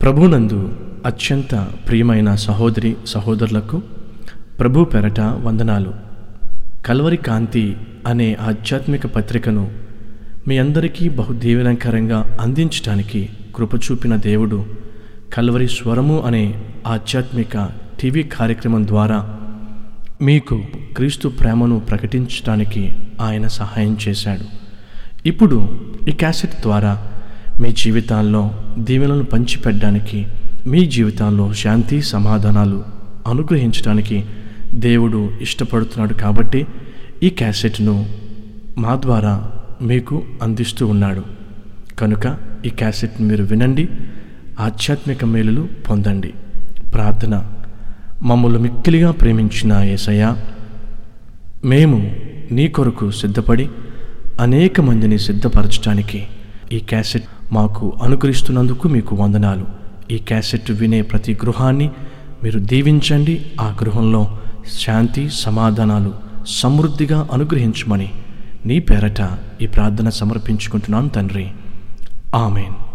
ప్రభునందు అత్యంత ప్రియమైన సహోదరి సహోదరులకు ప్రభు పెరట వందనాలు కల్వరి కాంతి అనే ఆధ్యాత్మిక పత్రికను మీ అందరికీ బహుదీవనకరంగా అందించడానికి కృప చూపిన దేవుడు కల్వరి స్వరము అనే ఆధ్యాత్మిక టీవీ కార్యక్రమం ద్వారా మీకు క్రీస్తు ప్రేమను ప్రకటించడానికి ఆయన సహాయం చేశాడు ఇప్పుడు ఈ క్యాసెట్ ద్వారా మీ జీవితాల్లో దీవెనలను పంచిపెట్టడానికి మీ జీవితాల్లో శాంతి సమాధానాలు అనుగ్రహించడానికి దేవుడు ఇష్టపడుతున్నాడు కాబట్టి ఈ క్యాసెట్ను మా ద్వారా మీకు అందిస్తూ ఉన్నాడు కనుక ఈ క్యాసెట్ మీరు వినండి ఆధ్యాత్మిక మేలులు పొందండి ప్రార్థన మమ్మల్ని మిక్కిలిగా ప్రేమించిన యేసయ్య మేము నీ కొరకు సిద్ధపడి అనేక మందిని సిద్ధపరచడానికి ఈ క్యాసెట్ మాకు అనుగ్రహిస్తున్నందుకు మీకు వందనాలు ఈ క్యాసెట్ వినే ప్రతి గృహాన్ని మీరు దీవించండి ఆ గృహంలో శాంతి సమాధానాలు సమృద్ధిగా అనుగ్రహించమని నీ పేరట ఈ ప్రార్థన సమర్పించుకుంటున్నాను తండ్రి ఆమెన్